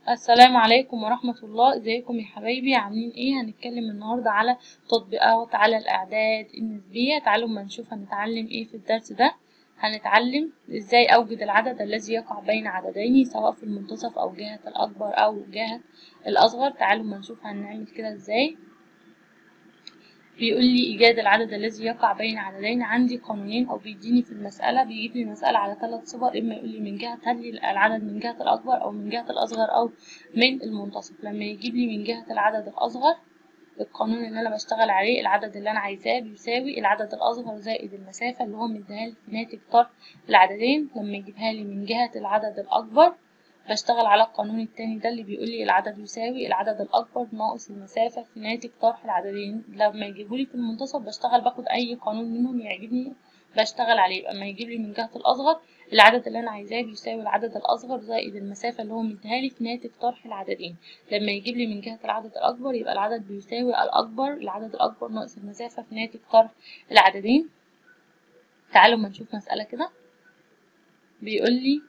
السلام عليكم ورحمة الله ازيكم يا حبايبي عاملين ايه هنتكلم النهاردة على تطبيقات على الاعداد النسبية تعالوا ما نشوف هنتعلم ايه في الدرس ده هنتعلم ازاي اوجد العدد الذي يقع بين عددين سواء في المنتصف او جهة الاكبر او جهة الاصغر تعالوا ما نشوف هنعمل كده ازاي بيقول لي إيجاد العدد الذي يقع بين عددين عندي قانونين أو بيديني في المسألة بيجيب لي المسألة على ثلاث صور إما يقول لي من جهة هل لي العدد من جهة الأكبر أو من جهة الأصغر أو من المنتصف لما يجيب لي من جهة العدد الأصغر القانون اللي أنا بشتغل عليه العدد اللي أنا عايزاه بيساوي العدد الأصغر زائد المسافة اللي هو مديها لي في ناتج طرح العددين لما يجيبها لي من جهة العدد الأكبر بشتغل على القانون التاني ده اللي بيقول لي العدد يساوي العدد الأكبر ناقص المسافة في ناتج طرح العددين لما يجيبولي في المنتصف بشتغل باخد أي قانون منهم يعجبني بشتغل عليه يبقى اما يجيب لي من جهة الأصغر العدد اللي أنا عايزاه بيساوي العدد الأصغر زائد المسافة اللي هو مديها لي في ناتج طرح العددين لما يجيب لي من جهة العدد الأكبر يبقى العدد بيساوي الأكبر العدد الأكبر ناقص المسافة في ناتج طرح العددين تعالوا ما نشوف مسألة كده بيقول لي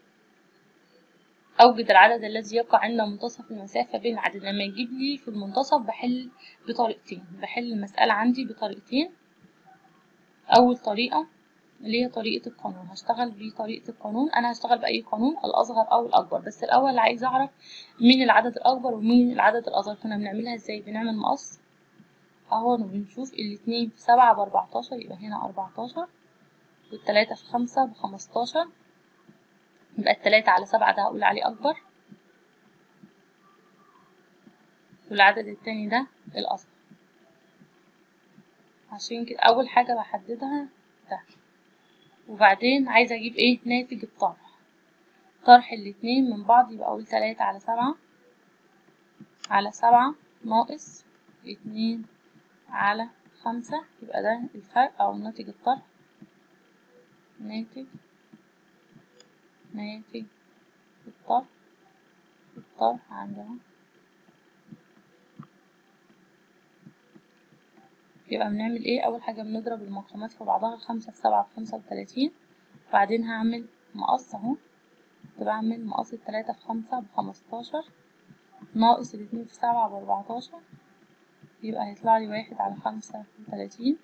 أوجد العدد الذي يقع عند منتصف المسافة بين العدد لما يجيب لي في المنتصف بحل بطريقتين بحل المسألة عندي بطريقتين أول طريقة اللي هي طريقة القانون هشتغل بطريقة القانون أنا هشتغل بأي قانون الأصغر أو الأكبر بس الأول عايز أعرف مين العدد الأكبر ومين العدد الأصغر كنا بنعملها إزاي بنعمل مقص أهو بنشوف الاتنين في سبعة بأربعتاشر يبقى هنا أربعتاشر والتلاتة في خمسة بخمستاشر يبقى التلاتة على سبعة ده هقول عليه أكبر والعدد التاني ده الأصغر عشان كده أول حاجة بحددها ده وبعدين عايزة أجيب إيه ناتج الطرح طرح الاتنين من بعض يبقى أقول تلاتة على سبعة على سبعة ناقص اتنين على خمسة يبقى ده الفرق أو ناتج الطرح ناتج ناتج الطرح الطرح عندنا يبقى بنعمل ايه اول حاجة بنضرب المقامات في بعضها الخمسة في سبعة في خمسة وتلاتين بعدين هعمل مقص اهو كنت بعمل مقص التلاتة في خمسة بخمستاشر ناقص الاتنين في سبعة بأربعتاشر يبقى هيطلع لي واحد على خمسة وتلاتين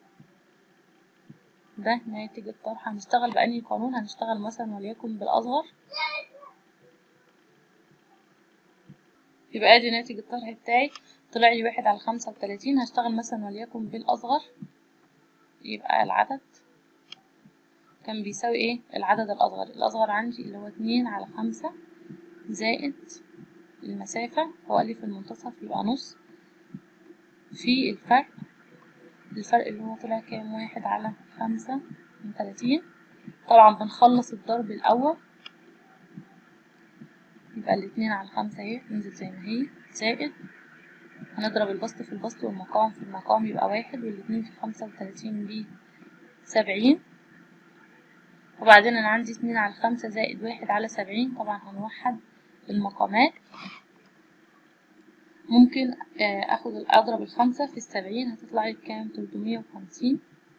ده ناتج الطرح هنشتغل بأنهي قانون هنشتغل مثلا وليكن بالأصغر يبقى ادي ناتج الطرح بتاعي طلع لي واحد على خمسة وتلاتين هشتغل مثلا وليكن بالأصغر يبقى العدد كان بيساوي ايه العدد الأصغر الأصغر عندي اللي هو اتنين على خمسة زائد المسافة هو قال لي في المنتصف يبقى نص في الفرق الفرق اللي هو طلع كام واحد على خمسة من تلاتين طبعا بنخلص الضرب الأول يبقى الاتنين على خمسة اهي تنزل زي ما هي زائد هنضرب البسط في البسط والمقام في المقام يبقى واحد والاتنين في خمسة وتلاتين دي سبعين وبعدين أنا عندي اتنين على خمسة زائد واحد على سبعين طبعا هنوحد المقامات ممكن اخد اضرب الخمسة في السبعين هتطلع لي بكام تلتمية وخمسين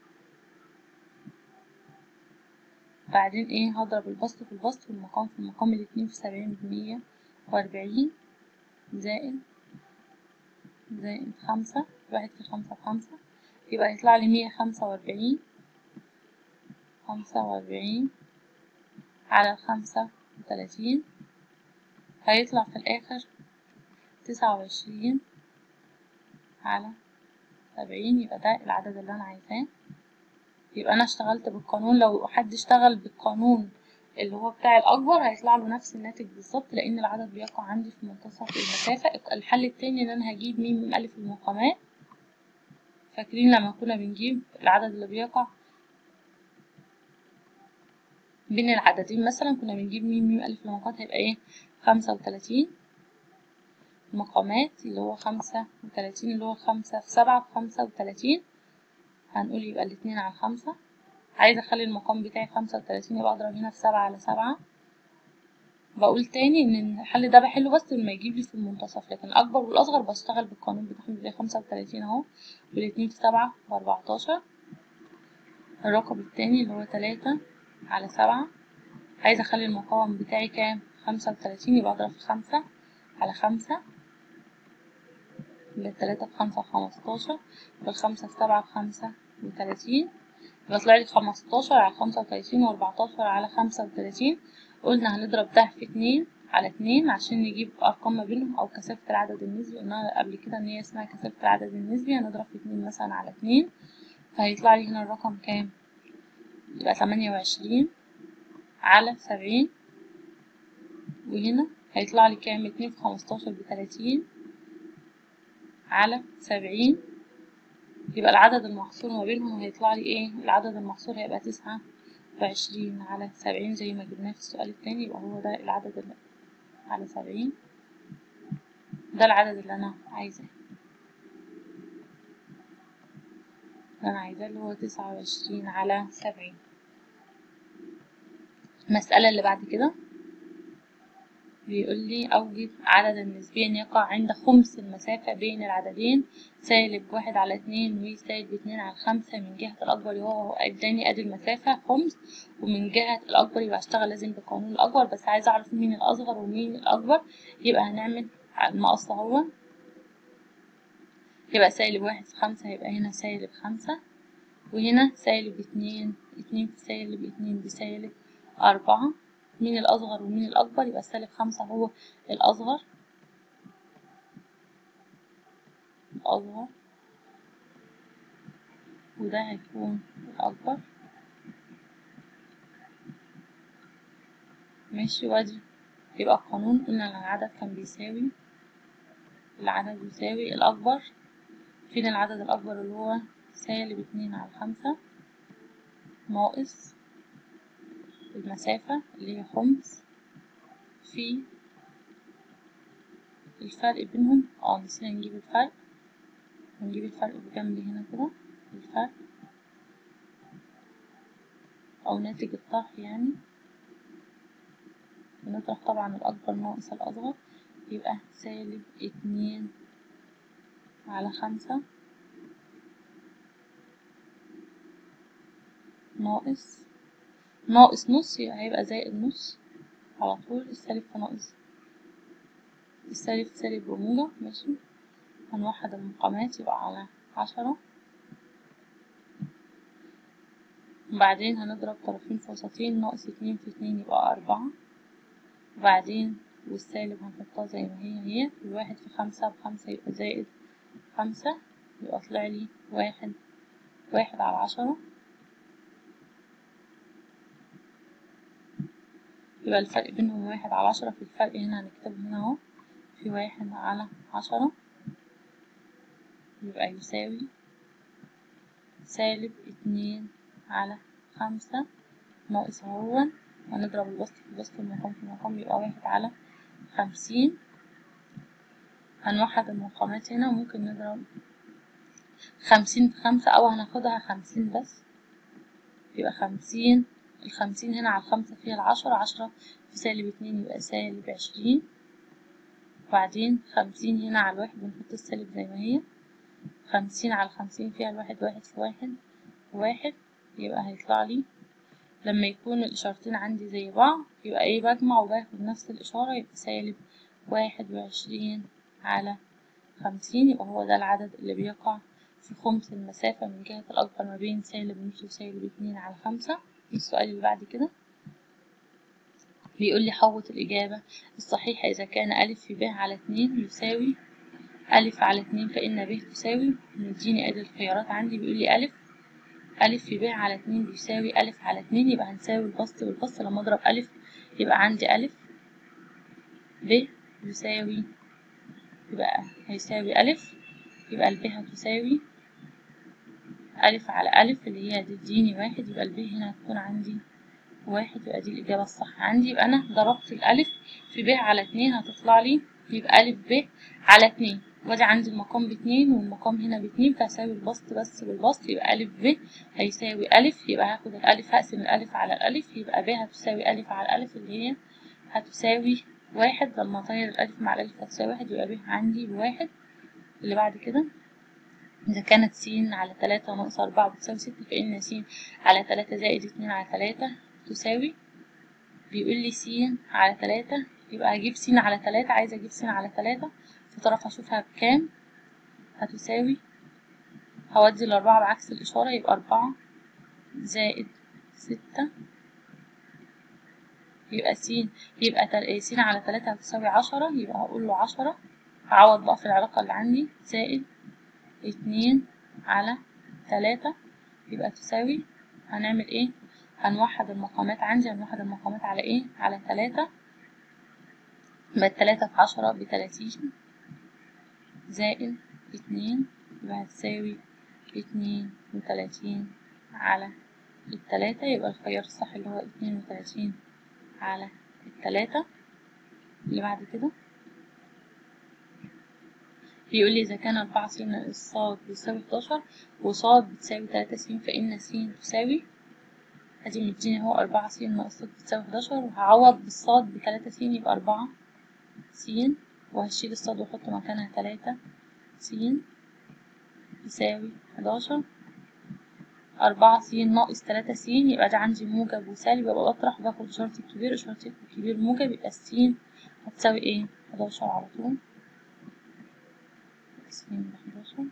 بعدين ايه هضرب البسط في البسط والمقام في المقام الاتنين في سبعين بمية واربعين زائد زائد خمسة واحد في خمسة بخمسة يبقى هيطلع لي مية خمسة واربعين خمسة واربعين على خمسة وتلاتين هيطلع في الآخر تسعة وعشرين على سبعين يبقى ده العدد اللي أنا عايزاه يبقى أنا اشتغلت بالقانون لو حد اشتغل بالقانون اللي هو بتاع الأكبر هيطلع له نفس الناتج بالظبط لأن العدد بيقع عندي في منتصف المسافة الحل التاني إن أنا هجيب ميم من ألف المقامات فاكرين لما كنا بنجيب العدد اللي بيقع بين العددين مثلا كنا بنجيب ميم ميم ألف المقامات هيبقى ايه خمسة وتلاتين مقامات اللي هو خمسة وتلاتين اللي هو خمسة في سبعة في خمسة وتلاتين هنقول يبقى الاتنين على خمسة عايزة اخلي المقام بتاعي خمسة وتلاتين يبقى اضرب هنا في سبعة على سبعة بقول تاني ان الحل ده بحله بس لما يجيب لي في المنتصف لكن الاكبر والاصغر بشتغل بالقانون بتاعهم بيبقى خمسة وتلاتين اهو والاتنين في سبعة باربعتاشر الرقم التاني اللي هو تلاتة على سبعة عايزة اخلي المقاوم بتاعي كام خمسة وتلاتين يبقى اضرب في خمسة على خمسة يبقى التلاتة بخمسة بخمستاشر والخمسة في سبعة بخمسة وتلاتين يطلع لي خمستاشر على خمسة وتلاتين وأربعتاشر على خمسة وتلاتين قلنا هنضرب ده في اتنين على اتنين عشان نجيب أرقام ما بينهم أو كثافة العدد النسبي قلنا قبل كده إن هي اسمها كثافة العدد النسبي هنضرب في اتنين مثلا على اتنين فهيطلع لي هنا الرقم كام؟ يبقى تمانية وعشرين على سبعين وهنا هيطلع لي كام اتنين في خمستاشر بتلاتين على سبعين يبقى العدد المحصور ما بينهم هيطلع لي ايه العدد المحصور هيبقى تسعة وعشرين على سبعين زي ما جبناه في السؤال التاني يبقى هو ده العدد اللي على سبعين ده العدد اللي انا عايزاه اللي انا عايزاه اللي هو تسعة وعشرين على سبعين المسألة اللي بعد كده بيقول لي أوجد عددا نسبيا يقع عند خمس المسافة بين العددين سالب واحد على اتنين وسالب اتنين على خمسة من جهة الأكبر هو اداني ادي المسافة خمس ومن جهة الأكبر يبقى اشتغل لازم بقانون الأكبر بس عايز أعرف مين الأصغر ومين الأكبر يبقى هنعمل المقص اهو يبقى سالب واحد في خمسة هيبقى هنا سالب خمسة وهنا سالب اتنين اتنين في سالب اتنين بسالب أربعة مين الأصغر ومين الأكبر يبقى سالب خمسة هو الأصغر الأصغر وده هيكون الأكبر ماشي وادي يبقى القانون قلنا إن العدد كان بيساوي العدد يساوي الأكبر فين العدد الأكبر اللي هو سالب اتنين على خمسة ناقص المسافة اللي هي خمس في الفرق بينهم اه نسينا نجيب الفرق هنجيب الفرق بجنب هنا كده الفرق أو ناتج الطرح يعني ونطرح طبعا الأكبر ناقص الأصغر يبقى سالب اتنين على خمسة ناقص ناقص نص يبقى هيبقى زائد نص على طول السالب في ناقص السالب في سالب بموجب ماشي هنوحد المقامات يبقى على عشرة وبعدين هنضرب طرفين في وسطين ناقص اتنين في اتنين يبقى أربعة وبعدين والسالب هنحطها زي ما هي هي الواحد في خمسة بخمسة يبقى زائد خمسة يبقى طلع لي واحد واحد على عشرة يبقى الفرق بينهم واحد على عشرة في الفرق هنا هنكتبه هنا اهو في واحد على عشرة يبقى يساوي سالب اتنين على خمسة ناقص اهو هنضرب البسط في البسط المقام في المقام يبقى واحد على خمسين هنوحد المقامات هنا وممكن نضرب خمسين في خمسة أو هناخدها خمسين بس يبقى خمسين الخمسين هنا على الخمسة فيها العشرة عشرة في سالب اتنين يبقى سالب عشرين وبعدين خمسين هنا على الواحد بنحط السالب زي ما هي خمسين على الخمسين فيها الواحد واحد في واحد واحد يبقى هيطلع لي لما يكون الإشارتين عندي زي بعض يبقى ايه بجمع وباخد نفس الإشارة يبقى سالب واحد وعشرين على خمسين يبقى هو ده العدد اللي بيقع في خمس المسافة من جهة الأكبر ما بين سالب نص وسالب اتنين على خمسة السؤال اللي بعد كده بيقول لي حوط الإجابة الصحيحة إذا كان ألف في ب على اتنين يساوي ألف على اتنين فإن ب تساوي مديني أدي الخيارات عندي بيقول لي ألف ألف في ب على اتنين بيساوي ألف على اتنين يبقى هنساوي البسط والبسط لما أضرب ألف يبقى عندي ألف ب يساوي يبقى هيساوي ألف يبقى الب هتساوي ألف على ألف اللي هي تديني واحد يبقى الب هنا هتكون عندي واحد يبقى دي الإجابة الصح عندي يبقى أنا ضربت الألف في ب على اتنين هتطلع لي يبقى ألف ب على اتنين وادي عندي المقام باتنين والمقام هنا باتنين فهساوي البسط بس بالبسط يبقى ألف ب هيساوي ألف يبقى هاخد الألف هقسم الألف على الألف يبقى ب هتساوي ألف على الألف اللي هي هتساوي واحد لما أطير الألف مع الألف هتساوي واحد يبقى ب عندي بواحد اللي بعد كده إذا كانت س على تلاتة ناقص أربعة بتساوي ستة فإن س على تلاتة زائد اتنين على تلاتة تساوي بيقول لي س على تلاتة يبقى هجيب س على تلاتة عايزة اجيب س على تلاتة في طرف هشوفها بكام هتساوي هودي الأربعة بعكس الإشارة يبقى أربعة زائد ستة يبقى س يبقى تل... س على تلاتة هتساوي عشرة يبقى هقول له عشرة هعوض بقى في العلاقة اللي عندي زائد اتنين على تلاتة يبقى تساوي هنعمل ايه هنوحد المقامات عندي هنوحد المقامات على ايه على تلاتة يبقى التلاتة في عشرة بتلاتين زائد اتنين يبقى هتساوي اتنين وتلاتين على التلاتة يبقى الخيار الصح اللي هو اتنين وتلاتين على التلاتة اللي بعد كده بيقول لي إذا كان أربعة س ناقص ص بيساوي حداشر وص بتساوي تلاتة س فإن س تساوي أدي مديني هو أربعة س ناقص ص بتساوي حداشر وهعوض بالصاد بتلاتة س يبقى أربعة س وهشيل الصاد وأحط مكانها تلاتة س يساوي حداشر أربعة س ناقص تلاتة س يبقى ده عندي موجب وسالب يبقى بطرح باخد إشارة الكبير إشارة الكبير موجب يبقى س هتساوي ايه حداشر على طول س بحداشر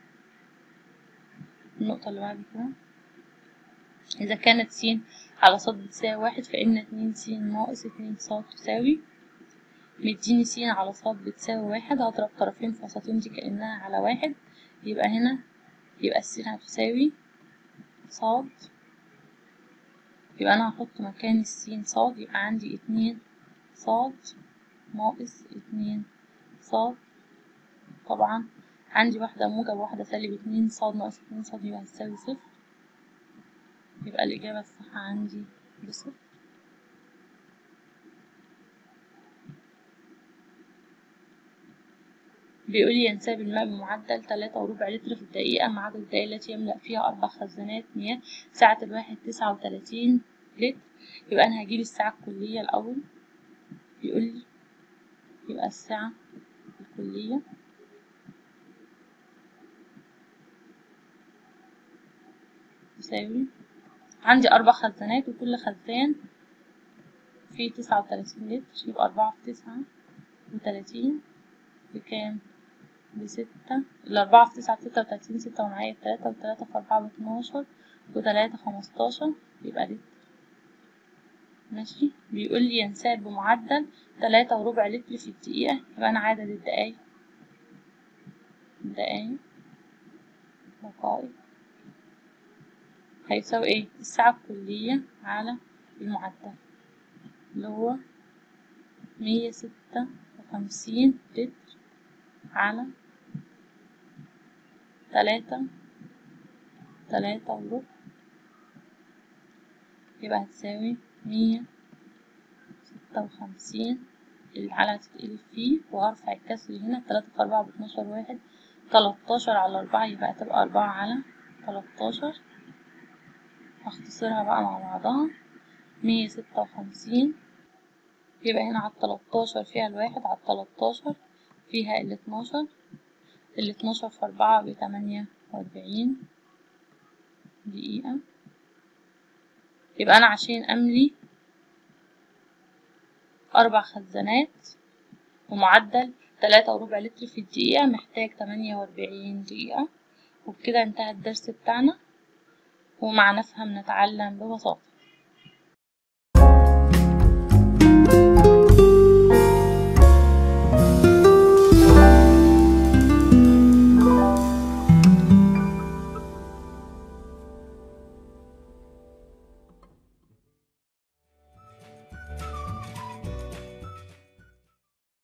النقطة اللي بعد كده إذا كانت س على ص بتساوي واحد فإن اتنين س ناقص اتنين ص تساوي مديني س على ص بتساوي واحد هضرب طرفين في وسطين دي كأنها على واحد يبقى هنا يبقى الس هتساوي صاد يبقى أنا هحط مكان السين صاد يبقى عندي اتنين صاد ناقص اتنين صاد طبعا عندي واحدة موجب وواحدة سالب اتنين صاد ناقص اتنين صاد يبقى هتساوي صفر يبقى الإجابة الصح عندي بصفر بيقول لي ينساب الماء بمعدل تلاتة وربع لتر في الدقيقة مع عدد الدقائق التي يملأ فيها أربع خزانات مياه ساعة الواحد تسعة وتلاتين لتر يبقى أنا هجيب الساعة الكلية الأول بيقول لي يبقى الساعة الكلية تساوي عندي أربع خزانات وكل خزان فيه تسعة وتلاتين لتر يبقى أربعة في تسعة وتلاتين بكام؟ بستة الأربعة في تسعة ستة وتلاتين ستة ومعايا التلاتة وتلاتة في أربعة باتناشر وتلاتة خمستاشر يبقى لتر ماشي بيقول لي ينساب بمعدل تلاتة وربع لتر في الدقيقة يبقى أنا عدد الدقايق دقايق دقائق هيساوي ايه الساعة الكلية على المعدل اللي هو مية ستة وخمسين لتر على تلاتة تلاتة وربع يبقى هتساوي مية ستة وخمسين العلى هتتقلب فيه وهرفع الكسر هنا تلاتة في أربعة باتناشر واحد تلاتاشر على أربعة يبقى هتبقى أربعة على تلاتاشر هختصرها بقى مع بعضها مية ستة وخمسين يبقى هنا على التلاتاشر فيها الواحد على التلاتاشر فيها الاتناشر الاتناشر في أربعة بتمانية وأربعين دقيقة يبقى أنا عشان أملي أربع خزانات ومعدل تلاتة وربع لتر في الدقيقة محتاج تمانية وأربعين دقيقة وبكده انتهى الدرس بتاعنا ومع نفهم نتعلم ببساطة